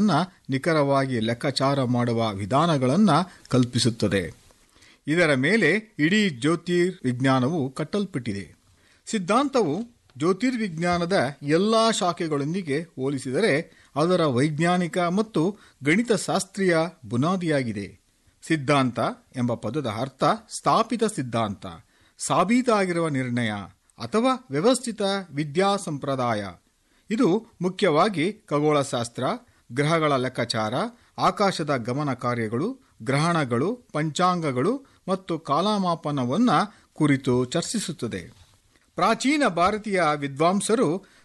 ಗಮನಗಳನ್ನು ನಿಖರವಾಗಿ ಲೆಕ್ಕಾಚಾರ ಮಾಡುವ ವಿಧಾನಗಳನ್ನು ಕಲ್ಪಿಸುತ್ತದೆ ಇದರ ಮೇಲೆ ಇಡೀ ಜ್ಯೋತಿರ್ವಿಜ್ಞಾನವು ಕಟ್ಟಲ್ಪಟ್ಟಿದೆ ಸಿದ್ಧಾಂತವು ಜ್ಯೋತಿರ್ವಿಜ್ಞಾನದ ಎಲ್ಲ ಶಾಖೆಗಳೊಂದಿಗೆ ಹೋಲಿಸಿದರೆ ಅದರ ವೈಜ್ಞಾನಿಕ ಮತ್ತು ಗಣಿತಶಾಸ್ತ್ರೀಯ ಬುನಾದಿಯಾಗಿದೆ ಸಿದ್ಧಾಂತ ಎಂಬ ಪದದ ಅರ್ಥ ಸ್ಥಾಪಿತ ಸಿದ್ಧಾಂತ ಸಾಬೀತಾಗಿರುವ ನಿರ್ಣಯ ಅಥವಾ ವ್ಯವಸ್ಥಿತ ವಿದ್ಯಾ ಸಂಪ್ರದಾಯ ಇದು ಮುಖ್ಯವಾಗಿ ಖಗೋಳಶಾಸ್ತ್ರ ಗ್ರಹಗಳ ಲೆಕ್ಕಾಚಾರ ಆಕಾಶದ ಗಮನ ಕಾರ್ಯಗಳು ಗ್ರಹಣಗಳು ಪಂಚಾಂಗಗಳು ಮತ್ತು ಕಾಲಮಾಪನವನ್ನು ಕುರಿತು ಚರ್ಚಿಸುತ್ತದೆ ಪ್ರಾಚೀನ ಭಾರತೀಯ ವಿದ್ವಾಂಸರು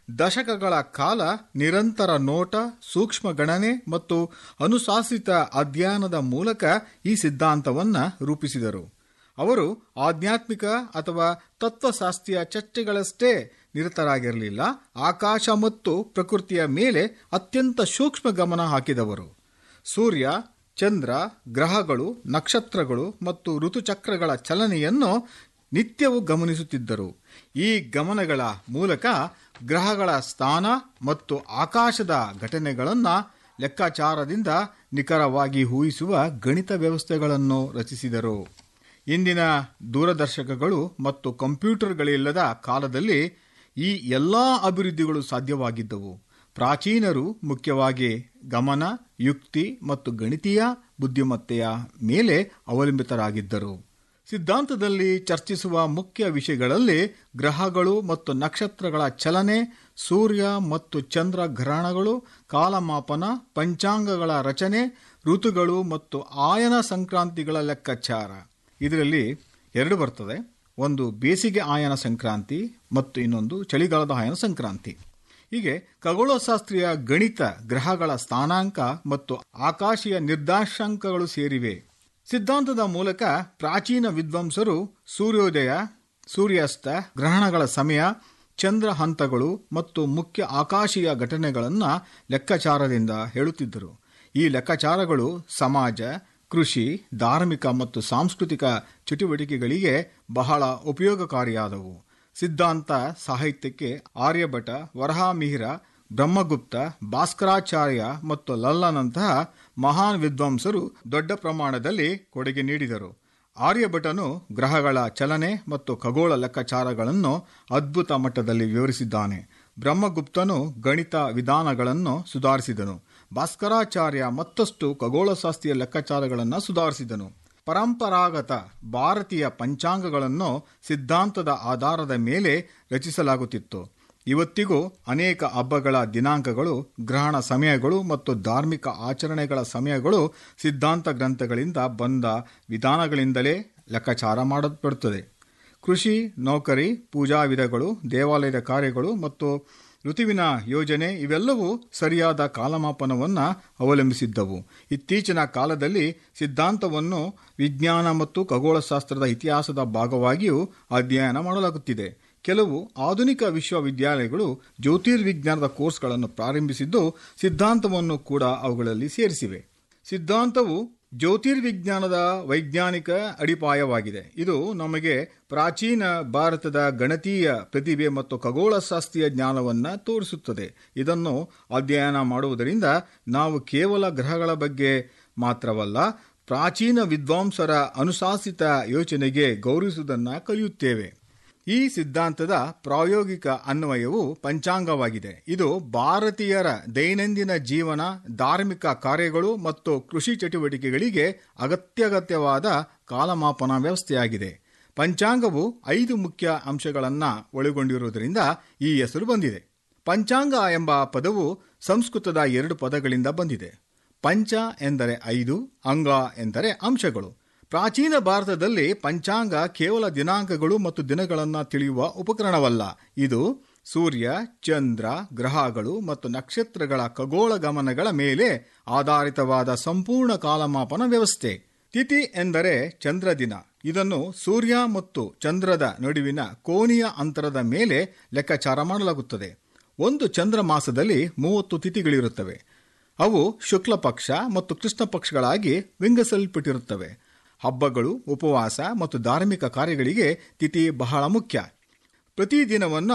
ದಶಕಗಳ ಕಾಲ ನಿರಂತರ ನೋಟ ಸೂಕ್ಷ್ಮ ಗಣನೆ ಮತ್ತು ಅನುಶಾಸಿತ ಅಧ್ಯಯನದ ಮೂಲಕ ಈ ಸಿದ್ಧಾಂತವನ್ನು ರೂಪಿಸಿದರು ಅವರು ಆಧ್ಯಾತ್ಮಿಕ ಅಥವಾ ತತ್ವಶಾಸ್ತ್ರೀಯ ಚರ್ಚೆಗಳಷ್ಟೇ ನಿರತರಾಗಿರಲಿಲ್ಲ ಆಕಾಶ ಮತ್ತು ಪ್ರಕೃತಿಯ ಮೇಲೆ ಅತ್ಯಂತ ಸೂಕ್ಷ್ಮ ಗಮನ ಹಾಕಿದವರು ಸೂರ್ಯ ಚಂದ್ರ ಗ್ರಹಗಳು ನಕ್ಷತ್ರಗಳು ಮತ್ತು ಋತುಚಕ್ರಗಳ ಚಲನೆಯನ್ನು ನಿತ್ಯವೂ ಗಮನಿಸುತ್ತಿದ್ದರು ಈ ಗಮನಗಳ ಮೂಲಕ ಗ್ರಹಗಳ ಸ್ಥಾನ ಮತ್ತು ಆಕಾಶದ ಘಟನೆಗಳನ್ನು ಲೆಕ್ಕಾಚಾರದಿಂದ ನಿಖರವಾಗಿ ಊಹಿಸುವ ಗಣಿತ ವ್ಯವಸ್ಥೆಗಳನ್ನು ರಚಿಸಿದರು ಇಂದಿನ ದೂರದರ್ಶಕಗಳು ಮತ್ತು ಕಂಪ್ಯೂಟರ್ಗಳಿಲ್ಲದ ಕಾಲದಲ್ಲಿ ಈ ಎಲ್ಲ ಅಭಿವೃದ್ಧಿಗಳು ಸಾಧ್ಯವಾಗಿದ್ದವು ಪ್ರಾಚೀನರು ಮುಖ್ಯವಾಗಿ ಗಮನ ಯುಕ್ತಿ ಮತ್ತು ಗಣಿತೀಯ ಬುದ್ಧಿಮತ್ತೆಯ ಮೇಲೆ ಅವಲಂಬಿತರಾಗಿದ್ದರು ಸಿದ್ಧಾಂತದಲ್ಲಿ ಚರ್ಚಿಸುವ ಮುಖ್ಯ ವಿಷಯಗಳಲ್ಲಿ ಗ್ರಹಗಳು ಮತ್ತು ನಕ್ಷತ್ರಗಳ ಚಲನೆ ಸೂರ್ಯ ಮತ್ತು ಚಂದ್ರ ಗ್ರಹಣಗಳು ಕಾಲಮಾಪನ ಪಂಚಾಂಗಗಳ ರಚನೆ ಋತುಗಳು ಮತ್ತು ಆಯನ ಸಂಕ್ರಾಂತಿಗಳ ಲೆಕ್ಕಾಚಾರ ಇದರಲ್ಲಿ ಎರಡು ಬರ್ತದೆ ಒಂದು ಬೇಸಿಗೆ ಆಯನ ಸಂಕ್ರಾಂತಿ ಮತ್ತು ಇನ್ನೊಂದು ಚಳಿಗಾಲದ ಆಯನ ಸಂಕ್ರಾಂತಿ ಹೀಗೆ ಖಗೋಳಶಾಸ್ತ್ರೀಯ ಗಣಿತ ಗ್ರಹಗಳ ಸ್ಥಾನಾಂಕ ಮತ್ತು ಆಕಾಶೀಯ ನಿರ್ದೇಶಾಂಕಗಳು ಸೇರಿವೆ ಸಿದ್ಧಾಂತದ ಮೂಲಕ ಪ್ರಾಚೀನ ವಿದ್ವಾಂಸರು ಸೂರ್ಯೋದಯ ಸೂರ್ಯಾಸ್ತ ಗ್ರಹಣಗಳ ಸಮಯ ಚಂದ್ರ ಹಂತಗಳು ಮತ್ತು ಮುಖ್ಯ ಆಕಾಶೀಯ ಘಟನೆಗಳನ್ನು ಲೆಕ್ಕಾಚಾರದಿಂದ ಹೇಳುತ್ತಿದ್ದರು ಈ ಲೆಕ್ಕಾಚಾರಗಳು ಸಮಾಜ ಕೃಷಿ ಧಾರ್ಮಿಕ ಮತ್ತು ಸಾಂಸ್ಕೃತಿಕ ಚಟುವಟಿಕೆಗಳಿಗೆ ಬಹಳ ಉಪಯೋಗಕಾರಿಯಾದವು ಸಿದ್ಧಾಂತ ಸಾಹಿತ್ಯಕ್ಕೆ ಆರ್ಯಭಟ ವರಹಾಮಿಹಿರ ಬ್ರಹ್ಮಗುಪ್ತ ಭಾಸ್ಕರಾಚಾರ್ಯ ಮತ್ತು ಲಲ್ಲನಂತಹ ಮಹಾನ್ ವಿದ್ವಾಂಸರು ದೊಡ್ಡ ಪ್ರಮಾಣದಲ್ಲಿ ಕೊಡುಗೆ ನೀಡಿದರು ಆರ್ಯಭಟನು ಗ್ರಹಗಳ ಚಲನೆ ಮತ್ತು ಖಗೋಳ ಲೆಕ್ಕಾಚಾರಗಳನ್ನು ಅದ್ಭುತ ಮಟ್ಟದಲ್ಲಿ ವಿವರಿಸಿದ್ದಾನೆ ಬ್ರಹ್ಮಗುಪ್ತನು ಗಣಿತ ವಿಧಾನಗಳನ್ನು ಸುಧಾರಿಸಿದನು ಭಾಸ್ಕರಾಚಾರ್ಯ ಮತ್ತಷ್ಟು ಖಗೋಳಶಾಸ್ತ್ರೀಯ ಲೆಕ್ಕಾಚಾರಗಳನ್ನು ಸುಧಾರಿಸಿದನು ಪರಂಪರಾಗತ ಭಾರತೀಯ ಪಂಚಾಂಗಗಳನ್ನು ಸಿದ್ಧಾಂತದ ಆಧಾರದ ಮೇಲೆ ರಚಿಸಲಾಗುತ್ತಿತ್ತು ಇವತ್ತಿಗೂ ಅನೇಕ ಹಬ್ಬಗಳ ದಿನಾಂಕಗಳು ಗ್ರಹಣ ಸಮಯಗಳು ಮತ್ತು ಧಾರ್ಮಿಕ ಆಚರಣೆಗಳ ಸಮಯಗಳು ಸಿದ್ಧಾಂತ ಗ್ರಂಥಗಳಿಂದ ಬಂದ ವಿಧಾನಗಳಿಂದಲೇ ಲೆಕ್ಕಾಚಾರ ಮಾಡಲ್ಪಡುತ್ತದೆ ಕೃಷಿ ನೌಕರಿ ಪೂಜಾ ವಿಧಗಳು ದೇವಾಲಯದ ಕಾರ್ಯಗಳು ಮತ್ತು ಋತುವಿನ ಯೋಜನೆ ಇವೆಲ್ಲವೂ ಸರಿಯಾದ ಕಾಲಮಾಪನವನ್ನು ಅವಲಂಬಿಸಿದ್ದವು ಇತ್ತೀಚಿನ ಕಾಲದಲ್ಲಿ ಸಿದ್ಧಾಂತವನ್ನು ವಿಜ್ಞಾನ ಮತ್ತು ಖಗೋಳಶಾಸ್ತ್ರದ ಇತಿಹಾಸದ ಭಾಗವಾಗಿಯೂ ಅಧ್ಯಯನ ಮಾಡಲಾಗುತ್ತಿದೆ ಕೆಲವು ಆಧುನಿಕ ವಿಶ್ವವಿದ್ಯಾಲಯಗಳು ಜ್ಯೋತಿರ್ವಿಜ್ಞಾನದ ಕೋರ್ಸ್ಗಳನ್ನು ಪ್ರಾರಂಭಿಸಿದ್ದು ಸಿದ್ಧಾಂತವನ್ನು ಕೂಡ ಅವುಗಳಲ್ಲಿ ಸೇರಿಸಿವೆ ಸಿದ್ಧಾಂತವು ಜ್ಯೋತಿರ್ವಿಜ್ಞಾನದ ವೈಜ್ಞಾನಿಕ ಅಡಿಪಾಯವಾಗಿದೆ ಇದು ನಮಗೆ ಪ್ರಾಚೀನ ಭಾರತದ ಗಣತೀಯ ಪ್ರತಿಭೆ ಮತ್ತು ಖಗೋಳಶಾಸ್ತ್ರೀಯ ಜ್ಞಾನವನ್ನು ತೋರಿಸುತ್ತದೆ ಇದನ್ನು ಅಧ್ಯಯನ ಮಾಡುವುದರಿಂದ ನಾವು ಕೇವಲ ಗ್ರಹಗಳ ಬಗ್ಗೆ ಮಾತ್ರವಲ್ಲ ಪ್ರಾಚೀನ ವಿದ್ವಾಂಸರ ಅನುಶಾಸಿತ ಯೋಚನೆಗೆ ಗೌರವಿಸುವುದನ್ನು ಕಲಿಯುತ್ತೇವೆ ಈ ಸಿದ್ಧಾಂತದ ಪ್ರಾಯೋಗಿಕ ಅನ್ವಯವು ಪಂಚಾಂಗವಾಗಿದೆ ಇದು ಭಾರತೀಯರ ದೈನಂದಿನ ಜೀವನ ಧಾರ್ಮಿಕ ಕಾರ್ಯಗಳು ಮತ್ತು ಕೃಷಿ ಚಟುವಟಿಕೆಗಳಿಗೆ ಅಗತ್ಯಗತ್ಯವಾದ ಕಾಲಮಾಪನ ವ್ಯವಸ್ಥೆಯಾಗಿದೆ ಪಂಚಾಂಗವು ಐದು ಮುಖ್ಯ ಅಂಶಗಳನ್ನು ಒಳಗೊಂಡಿರುವುದರಿಂದ ಈ ಹೆಸರು ಬಂದಿದೆ ಪಂಚಾಂಗ ಎಂಬ ಪದವು ಸಂಸ್ಕೃತದ ಎರಡು ಪದಗಳಿಂದ ಬಂದಿದೆ ಪಂಚ ಎಂದರೆ ಐದು ಅಂಗ ಎಂದರೆ ಅಂಶಗಳು ಪ್ರಾಚೀನ ಭಾರತದಲ್ಲಿ ಪಂಚಾಂಗ ಕೇವಲ ದಿನಾಂಕಗಳು ಮತ್ತು ದಿನಗಳನ್ನು ತಿಳಿಯುವ ಉಪಕರಣವಲ್ಲ ಇದು ಸೂರ್ಯ ಚಂದ್ರ ಗ್ರಹಗಳು ಮತ್ತು ನಕ್ಷತ್ರಗಳ ಖಗೋಳ ಗಮನಗಳ ಮೇಲೆ ಆಧಾರಿತವಾದ ಸಂಪೂರ್ಣ ಕಾಲಮಾಪನ ವ್ಯವಸ್ಥೆ ತಿಥಿ ಎಂದರೆ ಚಂದ್ರ ದಿನ ಇದನ್ನು ಸೂರ್ಯ ಮತ್ತು ಚಂದ್ರದ ನಡುವಿನ ಕೋನೀಯ ಅಂತರದ ಮೇಲೆ ಲೆಕ್ಕಾಚಾರ ಮಾಡಲಾಗುತ್ತದೆ ಒಂದು ಚಂದ್ರ ಮಾಸದಲ್ಲಿ ಮೂವತ್ತು ತಿಥಿಗಳಿರುತ್ತವೆ ಅವು ಶುಕ್ಲ ಪಕ್ಷ ಮತ್ತು ಕೃಷ್ಣ ಪಕ್ಷಗಳಾಗಿ ವಿಂಗಡಿಸಲ್ಪಟ್ಟಿರುತ್ತವೆ ಹಬ್ಬಗಳು ಉಪವಾಸ ಮತ್ತು ಧಾರ್ಮಿಕ ಕಾರ್ಯಗಳಿಗೆ ತಿಥಿ ಬಹಳ ಮುಖ್ಯ ಪ್ರತಿದಿನವನ್ನು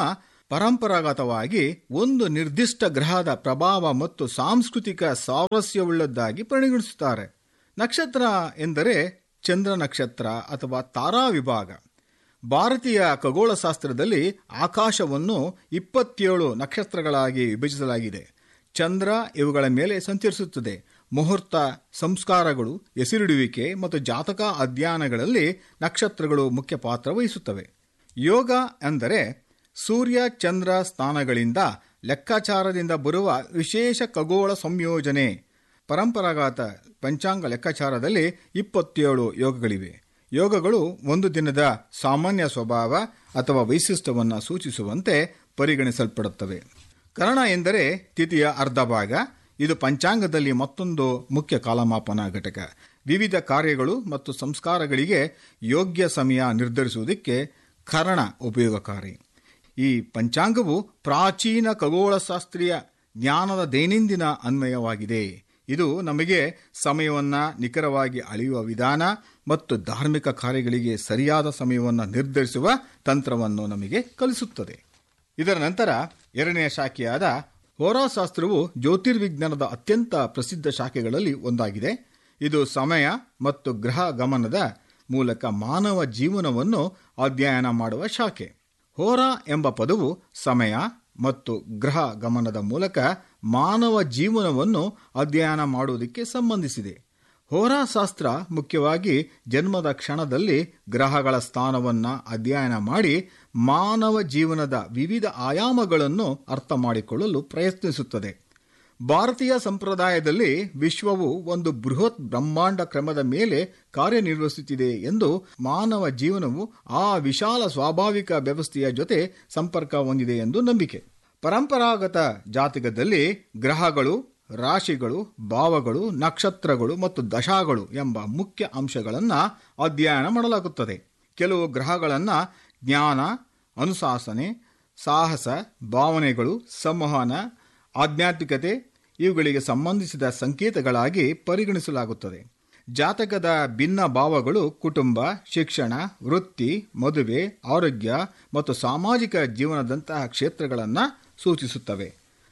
ಪರಂಪರಾಗತವಾಗಿ ಒಂದು ನಿರ್ದಿಷ್ಟ ಗ್ರಹದ ಪ್ರಭಾವ ಮತ್ತು ಸಾಂಸ್ಕೃತಿಕ ಸಾಮರಸ್ಯವುಳ್ಳದ್ದಾಗಿ ಪರಿಗಣಿಸುತ್ತಾರೆ ನಕ್ಷತ್ರ ಎಂದರೆ ಚಂದ್ರ ನಕ್ಷತ್ರ ಅಥವಾ ತಾರಾ ವಿಭಾಗ ಭಾರತೀಯ ಖಗೋಳಶಾಸ್ತ್ರದಲ್ಲಿ ಆಕಾಶವನ್ನು ಇಪ್ಪತ್ತೇಳು ನಕ್ಷತ್ರಗಳಾಗಿ ವಿಭಜಿಸಲಾಗಿದೆ ಚಂದ್ರ ಇವುಗಳ ಮೇಲೆ ಸಂಚರಿಸುತ್ತದೆ ಮುಹೂರ್ತ ಸಂಸ್ಕಾರಗಳು ಹೆಸರಿಡುವಿಕೆ ಮತ್ತು ಜಾತಕ ಅಧ್ಯಯನಗಳಲ್ಲಿ ನಕ್ಷತ್ರಗಳು ಮುಖ್ಯ ಪಾತ್ರ ವಹಿಸುತ್ತವೆ ಯೋಗ ಅಂದರೆ ಸೂರ್ಯ ಚಂದ್ರ ಸ್ಥಾನಗಳಿಂದ ಲೆಕ್ಕಾಚಾರದಿಂದ ಬರುವ ವಿಶೇಷ ಖಗೋಳ ಸಂಯೋಜನೆ ಪರಂಪರಾಗತ ಪಂಚಾಂಗ ಲೆಕ್ಕಾಚಾರದಲ್ಲಿ ಇಪ್ಪತ್ತೇಳು ಯೋಗಗಳಿವೆ ಯೋಗಗಳು ಒಂದು ದಿನದ ಸಾಮಾನ್ಯ ಸ್ವಭಾವ ಅಥವಾ ವೈಶಿಷ್ಟ್ಯವನ್ನು ಸೂಚಿಸುವಂತೆ ಪರಿಗಣಿಸಲ್ಪಡುತ್ತವೆ ಕರ್ಣ ಎಂದರೆ ತಿಥಿಯ ಅರ್ಧ ಭಾಗ ಇದು ಪಂಚಾಂಗದಲ್ಲಿ ಮತ್ತೊಂದು ಮುಖ್ಯ ಕಾಲಮಾಪನ ಘಟಕ ವಿವಿಧ ಕಾರ್ಯಗಳು ಮತ್ತು ಸಂಸ್ಕಾರಗಳಿಗೆ ಯೋಗ್ಯ ಸಮಯ ನಿರ್ಧರಿಸುವುದಕ್ಕೆ ಕರ್ಣ ಉಪಯೋಗಕಾರಿ ಈ ಪಂಚಾಂಗವು ಪ್ರಾಚೀನ ಖಗೋಳಶಾಸ್ತ್ರೀಯ ಜ್ಞಾನದ ದೈನಂದಿನ ಅನ್ವಯವಾಗಿದೆ ಇದು ನಮಗೆ ಸಮಯವನ್ನು ನಿಖರವಾಗಿ ಅಳೆಯುವ ವಿಧಾನ ಮತ್ತು ಧಾರ್ಮಿಕ ಕಾರ್ಯಗಳಿಗೆ ಸರಿಯಾದ ಸಮಯವನ್ನು ನಿರ್ಧರಿಸುವ ತಂತ್ರವನ್ನು ನಮಗೆ ಕಲಿಸುತ್ತದೆ ಇದರ ನಂತರ ಎರಡನೆಯ ಶಾಖೆಯಾದ ಹೋರಾಶಾಸ್ತ್ರವು ಜ್ಯೋತಿರ್ವಿಜ್ಞಾನದ ಅತ್ಯಂತ ಪ್ರಸಿದ್ಧ ಶಾಖೆಗಳಲ್ಲಿ ಒಂದಾಗಿದೆ ಇದು ಸಮಯ ಮತ್ತು ಗ್ರಹ ಗಮನದ ಮೂಲಕ ಮಾನವ ಜೀವನವನ್ನು ಅಧ್ಯಯನ ಮಾಡುವ ಶಾಖೆ ಹೋರಾ ಎಂಬ ಪದವು ಸಮಯ ಮತ್ತು ಗ್ರಹ ಗಮನದ ಮೂಲಕ ಮಾನವ ಜೀವನವನ್ನು ಅಧ್ಯಯನ ಮಾಡುವುದಕ್ಕೆ ಸಂಬಂಧಿಸಿದೆ ಹೋರಾಶಾಸ್ತ್ರ ಮುಖ್ಯವಾಗಿ ಜನ್ಮದ ಕ್ಷಣದಲ್ಲಿ ಗ್ರಹಗಳ ಸ್ಥಾನವನ್ನು ಅಧ್ಯಯನ ಮಾಡಿ ಮಾನವ ಜೀವನದ ವಿವಿಧ ಆಯಾಮಗಳನ್ನು ಅರ್ಥ ಮಾಡಿಕೊಳ್ಳಲು ಪ್ರಯತ್ನಿಸುತ್ತದೆ ಭಾರತೀಯ ಸಂಪ್ರದಾಯದಲ್ಲಿ ವಿಶ್ವವು ಒಂದು ಬೃಹತ್ ಬ್ರಹ್ಮಾಂಡ ಕ್ರಮದ ಮೇಲೆ ಕಾರ್ಯನಿರ್ವಹಿಸುತ್ತಿದೆ ಎಂದು ಮಾನವ ಜೀವನವು ಆ ವಿಶಾಲ ಸ್ವಾಭಾವಿಕ ವ್ಯವಸ್ಥೆಯ ಜೊತೆ ಸಂಪರ್ಕ ಹೊಂದಿದೆ ಎಂದು ನಂಬಿಕೆ ಪರಂಪರಾಗತ ಜಾತಕದಲ್ಲಿ ಗ್ರಹಗಳು ರಾಶಿಗಳು ಭಾವಗಳು ನಕ್ಷತ್ರಗಳು ಮತ್ತು ದಶಾಗಳು ಎಂಬ ಮುಖ್ಯ ಅಂಶಗಳನ್ನು ಅಧ್ಯಯನ ಮಾಡಲಾಗುತ್ತದೆ ಕೆಲವು ಗ್ರಹಗಳನ್ನು ಜ್ಞಾನ ಅನುಶಾಸನೆ ಸಾಹಸ ಭಾವನೆಗಳು ಸಂವಹನ ಆಧ್ಯಾತ್ಮಿಕತೆ ಇವುಗಳಿಗೆ ಸಂಬಂಧಿಸಿದ ಸಂಕೇತಗಳಾಗಿ ಪರಿಗಣಿಸಲಾಗುತ್ತದೆ ಜಾತಕದ ಭಿನ್ನ ಭಾವಗಳು ಕುಟುಂಬ ಶಿಕ್ಷಣ ವೃತ್ತಿ ಮದುವೆ ಆರೋಗ್ಯ ಮತ್ತು ಸಾಮಾಜಿಕ ಜೀವನದಂತಹ ಕ್ಷೇತ್ರಗಳನ್ನು ಸೂಚಿಸುತ್ತವೆ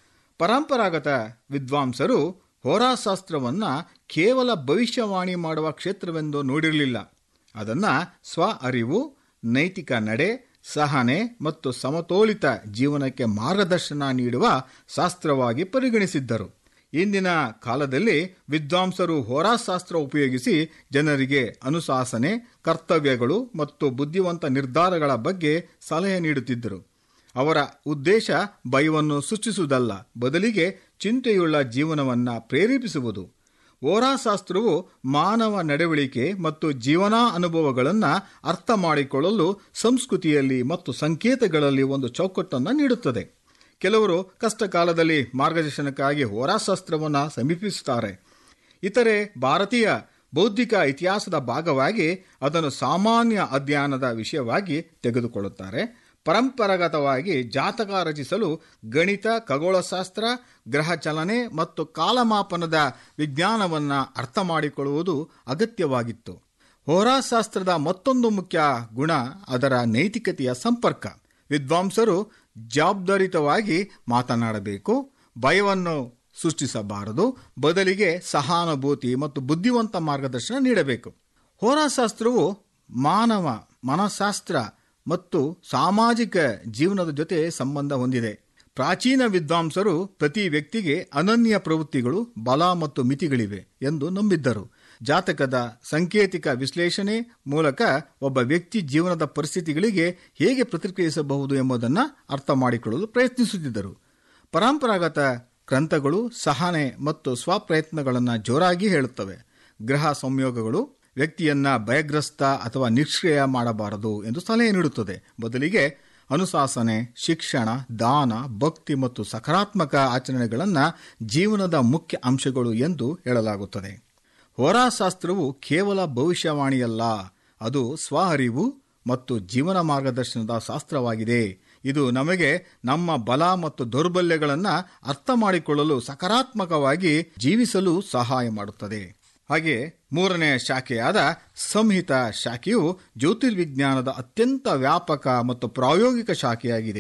ಪರಂಪರಾಗತ ವಿದ್ವಾಂಸರು ಹೋರಾಶಾಸ್ತ್ರವನ್ನು ಕೇವಲ ಭವಿಷ್ಯವಾಣಿ ಮಾಡುವ ಕ್ಷೇತ್ರವೆಂದು ನೋಡಿರಲಿಲ್ಲ ಅದನ್ನು ಸ್ವ ಅರಿವು ನೈತಿಕ ನಡೆ ಸಹನೆ ಮತ್ತು ಸಮತೋಲಿತ ಜೀವನಕ್ಕೆ ಮಾರ್ಗದರ್ಶನ ನೀಡುವ ಶಾಸ್ತ್ರವಾಗಿ ಪರಿಗಣಿಸಿದ್ದರು ಇಂದಿನ ಕಾಲದಲ್ಲಿ ವಿದ್ವಾಂಸರು ಹೋರಾಶಾಸ್ತ್ರ ಉಪಯೋಗಿಸಿ ಜನರಿಗೆ ಅನುಶಾಸನೆ ಕರ್ತವ್ಯಗಳು ಮತ್ತು ಬುದ್ಧಿವಂತ ನಿರ್ಧಾರಗಳ ಬಗ್ಗೆ ಸಲಹೆ ನೀಡುತ್ತಿದ್ದರು ಅವರ ಉದ್ದೇಶ ಭಯವನ್ನು ಸೃಷ್ಟಿಸುವುದಲ್ಲ ಬದಲಿಗೆ ಚಿಂತೆಯುಳ್ಳ ಜೀವನವನ್ನು ಪ್ರೇರೇಪಿಸುವುದು ಓರಾಶಾಸ್ತ್ರವು ಮಾನವ ನಡವಳಿಕೆ ಮತ್ತು ಜೀವನಾ ಅನುಭವಗಳನ್ನು ಅರ್ಥ ಮಾಡಿಕೊಳ್ಳಲು ಸಂಸ್ಕೃತಿಯಲ್ಲಿ ಮತ್ತು ಸಂಕೇತಗಳಲ್ಲಿ ಒಂದು ಚೌಕಟ್ಟನ್ನು ನೀಡುತ್ತದೆ ಕೆಲವರು ಕಷ್ಟ ಕಾಲದಲ್ಲಿ ಮಾರ್ಗದರ್ಶನಕ್ಕಾಗಿ ಹೋರಾಶಾಸ್ತ್ರವನ್ನು ಸಮೀಪಿಸುತ್ತಾರೆ ಇತರೆ ಭಾರತೀಯ ಬೌದ್ಧಿಕ ಇತಿಹಾಸದ ಭಾಗವಾಗಿ ಅದನ್ನು ಸಾಮಾನ್ಯ ಅಧ್ಯಯನದ ವಿಷಯವಾಗಿ ತೆಗೆದುಕೊಳ್ಳುತ್ತಾರೆ ಪರಂಪರಾಗತವಾಗಿ ಜಾತಕ ರಚಿಸಲು ಗಣಿತ ಖಗೋಳಶಾಸ್ತ್ರ ಗ್ರಹ ಚಲನೆ ಮತ್ತು ಕಾಲಮಾಪನದ ವಿಜ್ಞಾನವನ್ನು ಅರ್ಥ ಮಾಡಿಕೊಳ್ಳುವುದು ಅಗತ್ಯವಾಗಿತ್ತು ಹೋರಾಶಾಸ್ತ್ರದ ಮತ್ತೊಂದು ಮುಖ್ಯ ಗುಣ ಅದರ ನೈತಿಕತೆಯ ಸಂಪರ್ಕ ವಿದ್ವಾಂಸರು ಜವಾಬ್ದಾರಿತವಾಗಿ ಮಾತನಾಡಬೇಕು ಭಯವನ್ನು ಸೃಷ್ಟಿಸಬಾರದು ಬದಲಿಗೆ ಸಹಾನುಭೂತಿ ಮತ್ತು ಬುದ್ಧಿವಂತ ಮಾರ್ಗದರ್ಶನ ನೀಡಬೇಕು ಹೋರಾಶಾಸ್ತ್ರವು ಮಾನವ ಮನಃಶಾಸ್ತ್ರ ಮತ್ತು ಸಾಮಾಜಿಕ ಜೀವನದ ಜೊತೆ ಸಂಬಂಧ ಹೊಂದಿದೆ ಪ್ರಾಚೀನ ವಿದ್ವಾಂಸರು ಪ್ರತಿ ವ್ಯಕ್ತಿಗೆ ಅನನ್ಯ ಪ್ರವೃತ್ತಿಗಳು ಬಲ ಮತ್ತು ಮಿತಿಗಳಿವೆ ಎಂದು ನಂಬಿದ್ದರು ಜಾತಕದ ಸಾಂಕೇತಿಕ ವಿಶ್ಲೇಷಣೆ ಮೂಲಕ ಒಬ್ಬ ವ್ಯಕ್ತಿ ಜೀವನದ ಪರಿಸ್ಥಿತಿಗಳಿಗೆ ಹೇಗೆ ಪ್ರತಿಕ್ರಿಯಿಸಬಹುದು ಎಂಬುದನ್ನು ಅರ್ಥ ಮಾಡಿಕೊಳ್ಳಲು ಪ್ರಯತ್ನಿಸುತ್ತಿದ್ದರು ಪರಂಪರಾಗತ ಗ್ರಂಥಗಳು ಸಹನೆ ಮತ್ತು ಸ್ವಪ್ರಯತ್ನಗಳನ್ನು ಜೋರಾಗಿ ಹೇಳುತ್ತವೆ ಗ್ರಹ ಸಂಯೋಗಗಳು ವ್ಯಕ್ತಿಯನ್ನ ಭಯಗ್ರಸ್ತ ಅಥವಾ ನಿಷ್ಕ್ರಿಯ ಮಾಡಬಾರದು ಎಂದು ಸಲಹೆ ನೀಡುತ್ತದೆ ಬದಲಿಗೆ ಅನುಶಾಸನೆ ಶಿಕ್ಷಣ ದಾನ ಭಕ್ತಿ ಮತ್ತು ಸಕಾರಾತ್ಮಕ ಆಚರಣೆಗಳನ್ನು ಜೀವನದ ಮುಖ್ಯ ಅಂಶಗಳು ಎಂದು ಹೇಳಲಾಗುತ್ತದೆ ಹೋರಾಶಾಸ್ತ್ರವು ಕೇವಲ ಭವಿಷ್ಯವಾಣಿಯಲ್ಲ ಅದು ಸ್ವ ಅರಿವು ಮತ್ತು ಜೀವನ ಮಾರ್ಗದರ್ಶನದ ಶಾಸ್ತ್ರವಾಗಿದೆ ಇದು ನಮಗೆ ನಮ್ಮ ಬಲ ಮತ್ತು ದೌರ್ಬಲ್ಯಗಳನ್ನು ಅರ್ಥ ಮಾಡಿಕೊಳ್ಳಲು ಸಕಾರಾತ್ಮಕವಾಗಿ ಜೀವಿಸಲು ಸಹಾಯ ಮಾಡುತ್ತದೆ ಹಾಗೆ ಮೂರನೇ ಶಾಖೆಯಾದ ಸಂಹಿತ ಶಾಖೆಯು ಜ್ಯೋತಿರ್ವಿಜ್ಞಾನದ ಅತ್ಯಂತ ವ್ಯಾಪಕ ಮತ್ತು ಪ್ರಾಯೋಗಿಕ ಶಾಖೆಯಾಗಿದೆ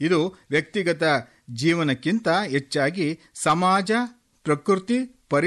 ಇದು ವ್ಯಕ್ತಿಗತ ಜೀವನಕ್ಕಿಂತ ಹೆಚ್ಚಾಗಿ ಸಮಾಜ ಪ್ರಕೃತಿ